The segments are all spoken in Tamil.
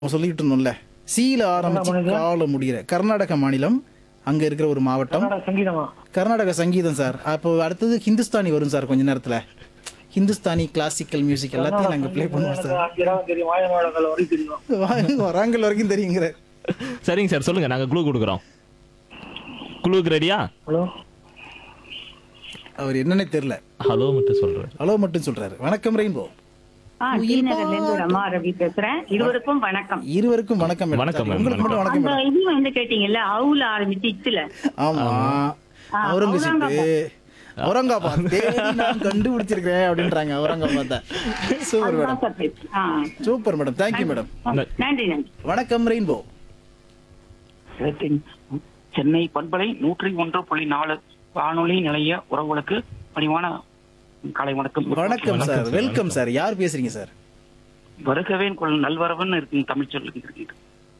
நம்ம சொல்லிட்டு இருந்தோம்ல சீல ஆரம்பிச்சு கால முடிகிற கர்நாடக மாநிலம் அங்க இருக்கிற ஒரு மாவட்டம் கர்நாடக சங்கீதமா கர்நாடக சங்கீதம் சார் அப்போ அடுத்தது ஹிந்துஸ்தானி வரும் சார் கொஞ்ச நேரத்துல ஹிந்துஸ்தானி கிளாசிக்கல் மியூசிக் எல்லாத்தையும் நாங்க ப்ளே பண்ணுவோம் சார் அஞ்சு இடம் தெரியும் வாயநாடங்கள் வரைக்கும் தெரியும் வாங்க, வராங்கல் வரைக்கும் தெரியுங்கிற சரிங்க சார் சொல்லுங்க நாங்க குளூ கொடுக்குறோம் குளூக்கு ரெடியா ஹலோ அவர் என்னன்னே தெரியல ஹலோ மட்டும் சொல்றேன் ஹலோ மட்டும் சொல்றாரு வணக்கம் ரெயின்போ ஆ டி நகர்ல இருந்து ரமா ரவி பேசுறேன் இருவருக்கும் வணக்கம் இருவருக்கும் வணக்கம் மேடம். வணக்கம் மேம், உங்களுக்கு மட்டும் வணக்கம் அந்த மேடம் இது வந்து கேட்டீங்கல்ல அவுல ஆரம்பிச்சு இச்சுல ஆமா அவுரங்கசீப் அவுரங்காபாத் தேடி நான் கண்டுபிடிச்சிருக்கேன் அப்படின்றாங்க அவுரங்காபாத்த சூப்பர் மேடம் அதுதான் சர்ப்ரைஸ் ஆ சூப்பர் மேடம் தேங்க்யூ மேடம் நன்றி நன்றி வணக்கம் ரெயின்போ சென்னை பண்பலை நூற்றி ஒன்று புள்ளி நாலு வானொலி நிலைய உறவுகளுக்கு பணிவான காலை வணக்கம் வணக்கம் சார் வெல்கம் சார் யார் பேசுறீங்க சார் வருகவே கொள் நல்வரவன் இருக்கு தமிழ் சொல்லுக்கு இருக்கு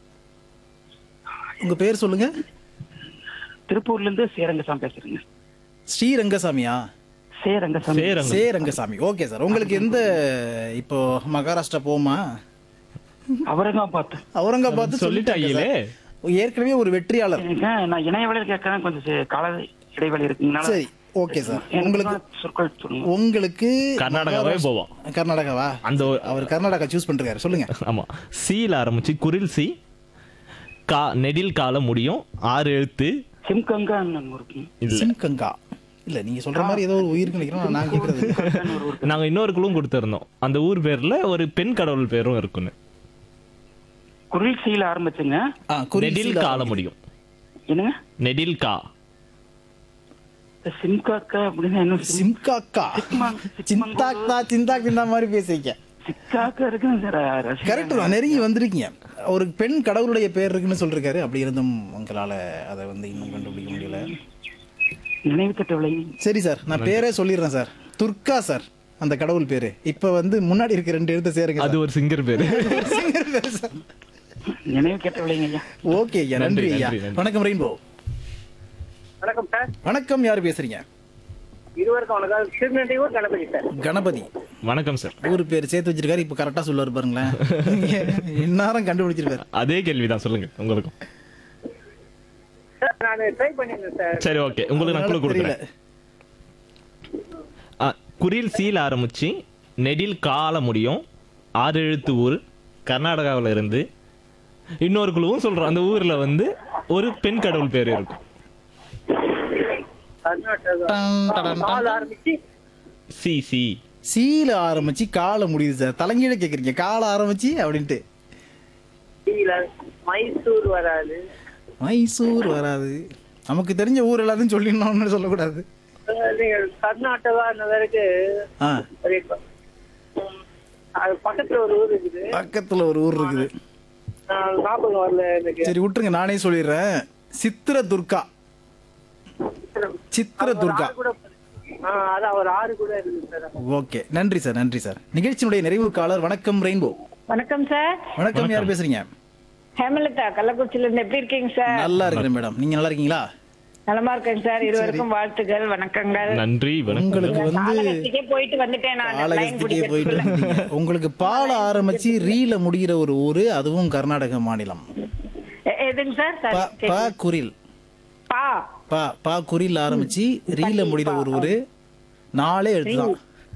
உங்க பேர் சொல்லுங்க திருப்பூர்ல இருந்து சேரங்கசாமி பேசுறேங்க ஸ்ரீரங்கசாமியா சேரங்கசாமி சேரங்க சே ரங்கசாமி ஓகே சார் உங்களுக்கு எந்த இப்போ மகாராஷ்டிரா போமா அவரங்காபாத் அவுரங்காபாத் சொல்லிட்டாங்களே சொல்லிட்டாங்க ஏற்கனவே ஒரு வெற்றியாளர் எனக்கு நான் இணைய வழியில் கேட்கறேன் கொஞ்சம் சே- கால இடைவெளி இருக்குங்கனால சரி ஓகே சார் எனக்கு உங்களுக்கு சொற்கள் சொல்லுங்க உங்களுக்கு கர்நாடகாவே போவோம் கர்நாடகாவா அந்த ஒரு- அவர் கர்நாடகா சூஸ் பண்ணிருக்காரு சொல்லுங்க ஆமா சீல ஆரம்பிச்சு குரில் சி கா நெடில் கால முடியும் ஆறு எழுத்து சிம்கங்கா இருக்குங்க இல்ல சிம்கங்கா இல்ல நீங்க சொல்ற மாதிரி ஏதோ ஒரு உயிருக்கு நினைக்கிறோம் நான் கேக்குறது சிம்கங்கான்னு ஒரு ஊர். நாங்க இன்னொரு குழுவும் கொடுத்திருந்தோம் அந்த ஊர் பேர்ல ஒரு பெண் கடவுள் பேரும் இருக்குன்னு குரில் சீல ஆரம்பிச்சுங்க ஆ, குறில் நெடில் சீலா. கால முடியும் என்னங்க நெடில் கா இந்த சிம்காக்கா அப்படின்னு என்ன சிம்- சிம்காக்கா சிக்மா- சிந்தாக்தா சிந்தாக் இந்த மாதிரி பேசிக்க சிக்காக்கா இருக்குங்க சார் ரஷ்யா. கரெக்ட் தான் நெருங்கி வந்திருக்கீங்க ஒரு பெண் கடவுளுடைய பேர் இருக்குன்னு சொல்லிருக்காரு அப்படி இருந்தும் உங்களால அதை வந்து இன்னும் கண்டுபிடிக்க முடியல நினைவு கட்டவில்லை சரி சார் நான் பேரே சொல்லிடுறேன் சார் துர்கா சார் அந்த கடவுள் பேரு இப்ப வந்து முன்னாடி இருக்க ரெண்டு எழுத்து சேருங்க அது ஒரு சிங்கர் பேரு சிங்கர் பேரு சார் நினைவு கட்டவில்லைங்க ஐயா ஓகே ஐயா நன்றி நன்றி, ஐயா நன்றி, நன்றி. வணக்கம் ரெயின்போ வணக்கம் சார் வணக்கம் யார் பேசுறீங்க இருவருக்கும் வணக்கம் திருநெல்வேலூர் கணபதி சார் கணபதி வணக்கம் சார் ஊர் பேர் சேர்த்து வச்சிருக்காரு இப்ப கரெக்டா சொல்லுவாரு பாருங்களேன் இந்நேரம் கண்டுபிடிச்சிருக்காரு அதே கேள்விதான் சொல்லுங்க உங்களுக்கும் சார் நான் ட்ரை பண்ணியிருந்தேன் சார் சரி ஓகே உங்களுக்கு நான் குழு அதனால தெரியல கொடுக்குறேன் ஆ, குரில் சீல ஆரம்பிச்சு நெடில் கால முடியும் ஆறு எழுத்து ஊர் கர்நாடகாவுல இருந்து இன்னொரு குழுவும் சொல்றோம் அந்த ஊர்ல வந்து ஒரு பெண் கடவுள் பேர் இருக்கும் கர்நாடகா டன், டன், டன். கால் ஆரம்பிச்சு சி சி சீல ஆரம்பிச்சு காலை முடியுது சார் தலைங்கீழ கேக்குறீங்க காலை ஆரம்பிச்சு அப்படின்ட்டு கீழே மைசூர் வராது மைசூர் வராது நமக்கு தெரிஞ்ச ஊர் எல்லாத்தையும் சொல்லிடணும்னு சொல்லக்கூடாது அஹ் நீங்க கர்நாடகா வரைக்கு ஆ ஒரு உம், அது பக்கத்துல ஒரு ஊர் இருக்குது பக்கத்துல ஒரு ஊர் இருக்குது நான் ஞாபகம் வரல எனக்கு சரி விட்டுருங்க நானே சொல்லிடுறேன் சித்திர துர்கா சித்திர துர்கா ஆறு கூட ஆ, அதான் ஒரு ஆறு கூட இருக்குது சார் ஓகே நன்றி சார் நன்றி சார் நிகழ்ச்சியினுடைய நிறைவு காலர் வணக்கம் ரெயின்போ வணக்கம் சார் வணக்கம் யார் பேசுறீங்க ஹேமலதா கள்ளக்குறிச்சில இருந்து எப்படி இருக்கீங்க சார் நல்லா இருக்கிறேன் மேடம் நீங்க நல்லா இருக்கீங்களா நலமா இருக்கேங்க சார் இருவருக்கும் வாழ்த்துக்கள் வணக்கங்கள் நன்றி வணக்கம் உங்களுக்கு வந்து காலகஸ்திக்கே போயிட்டு வந்துட்டேன் நான் லைன் காலகஸ்திக்கே போயிட்டு வந்தீங்க. உங்களுக்கு பால ஆரம்பிச்சு ரீல முடிகிற ஒரு ஊரு அதுவும் கர்நாடக மாநிலம் எதுங்க சார் ப சார் ப குரில் பா பா பா குறில் ஆரம்பிச்சு ரீல முடிகிற ஒரு ஊரு நாலே எழுத்துதான்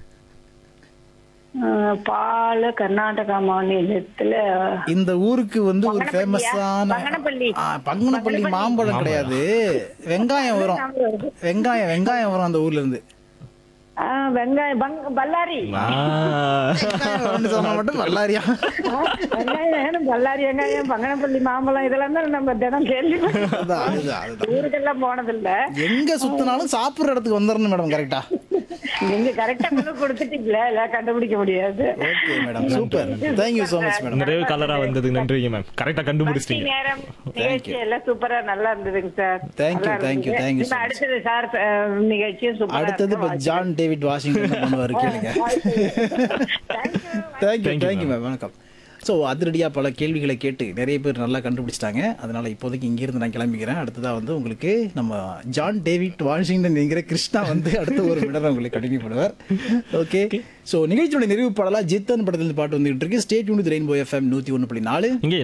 அஹ், பால கர்நாடகா மாநிலத்துல இந்த ஊருக்கு வந்து ஒரு ஃபேமஸான பங்கனப்பள்ளி. பங்கனப்பள்ளி மாம்பழம் கிடையாது வெங்காயம் வரும் வெங்காயம் வெங்காயம் வரும் அந்த ஊர்ல இருந்து அஹ், வெங்காயம் பங்க- பல்லாரி ஆ, வெங்காயம் வரும்னு சொன்னா மட்டும் பல்லாரியா வெங்காயம் பல்லாரி வெங்காயம் பங்கனப்பள்ளி மாம்பழம் இதெல்லாம் தான் நம்ம தினம் கேள்வி அதுதான் அதுதான் அதுதான் ஊருக்கெல்லாம் போனதில்ல எங்க சுத்தினாலும் சாப்பிடுற இடத்துக்கு வந்துடணும் மேடம் கரெக்டா நீங்க கரெக்டா குழு கொடுத்துட்டீங்களா எல்லாம் கண்டுபிடிக்க முடியாது okay madam super thank you so much madam நிறைவு கலரா வந்ததுக்கு நன்றிங்க மேம் கரெக்டா பக்தி கண்டுபிடிச்சிட்டீங்க நேரம் நிகழ்ச்சி எல்லாம் சூப்பரா நல்லா இருந்ததுங்க சார் Thank you, நல்லா thank you, இருந்தது. thank you so இப்ப much. அடுத்தது சார் அஹ், நிகழ்ச்சியும் சூப்பரா அடுத்தது இப்போ இருக்கு. ஜான் டேவிட் வாஷிங்டன் பண்ணுவார் கேளுங்க thank you Thank you, thank you ma'am வணக்கம் ஸோ அதிரடியாக பல கேள்விகளை கேட்டு நிறைய பேர் நல்லா கண்டுபிடிச்சிட்டாங்க அதனால இப்போதைக்கு இங்கிருந்து நான் கிளம்பிக்கிறேன் அடுத்ததாக வந்து உங்களுக்கு நம்ம ஜான் டேவிட் வாஷிங்டன் என்கிற கிருஷ்ணா வந்து அடுத்த ஒரு மிடரை உங்களுக்கு கண்டினியூ பண்ணுவார் ஓகே ஸோ நிகழ்ச்சியோட நிறைவு பாடலாக ஜித்தன் படத்தில் பாட்டு வந்துகிட்டு இருக்கு ஸ்டேட் யூனிட் ரெயின்போ எஃப்எம் நூற்றி ஒன்று புள்ளி நாலு இங்கே